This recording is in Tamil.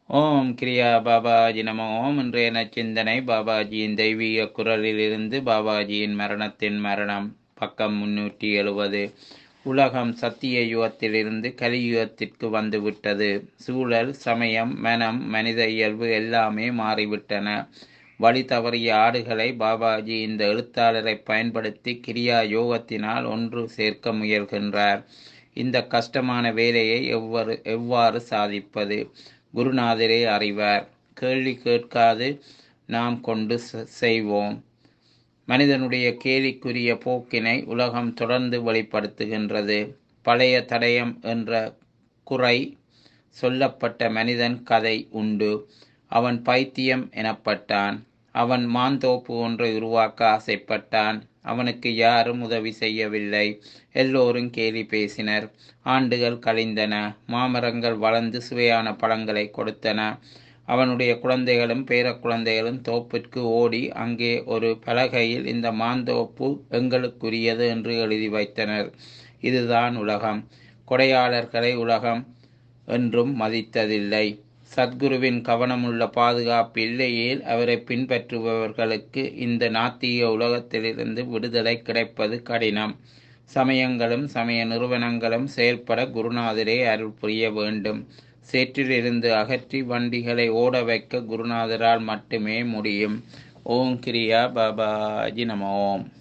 ஓம் கிரியா பாபாஜி நம ஓம் இன்றைய நச்சிந்தனை பாபாஜியின் தெய்வீக குரலிலிருந்து பாபாஜியின் மரணத்தின் மரணம் பக்கம் முன்னூற்றி எழுபது உலகம் சத்திய யுகத்திலிருந்து கலியுகத்திற்கு வந்துவிட்டது சூழல் சமயம் மனம் மனித இயல்பு எல்லாமே மாறிவிட்டன வழி தவறிய ஆடுகளை பாபாஜி இந்த எழுத்தாளரை பயன்படுத்தி கிரியா யோகத்தினால் ஒன்று சேர்க்க முயல்கின்றார் இந்த கஷ்டமான வேலையை எவ்வாறு எவ்வாறு சாதிப்பது குருநாதரே அறிவார் கேள்வி கேட்காது நாம் கொண்டு செய்வோம் மனிதனுடைய கேலிக்குரிய போக்கினை உலகம் தொடர்ந்து வெளிப்படுத்துகின்றது பழைய தடயம் என்ற குறை சொல்லப்பட்ட மனிதன் கதை உண்டு அவன் பைத்தியம் எனப்பட்டான் அவன் மாந்தோப்பு ஒன்றை உருவாக்க ஆசைப்பட்டான் அவனுக்கு யாரும் உதவி செய்யவில்லை எல்லோரும் கேலி பேசினர் ஆண்டுகள் கழிந்தன மாமரங்கள் வளர்ந்து சுவையான பழங்களை கொடுத்தன அவனுடைய குழந்தைகளும் பேர குழந்தைகளும் தோப்பிற்கு ஓடி அங்கே ஒரு பலகையில் இந்த மாந்தோப்பு எங்களுக்குரியது என்று எழுதி வைத்தனர் இதுதான் உலகம் கொடையாளர்களை உலகம் என்றும் மதித்ததில்லை சத்குருவின் கவனமுள்ள பாதுகாப்பு இல்லையேல் அவரை பின்பற்றுபவர்களுக்கு இந்த நாத்திய உலகத்திலிருந்து விடுதலை கிடைப்பது கடினம் சமயங்களும் சமய நிறுவனங்களும் செயல்பட குருநாதரே அருள் புரிய வேண்டும் சேற்றிலிருந்து அகற்றி வண்டிகளை ஓட வைக்க குருநாதரால் மட்டுமே முடியும் ஓம் கிரியா பாபாஜி நம ஓம்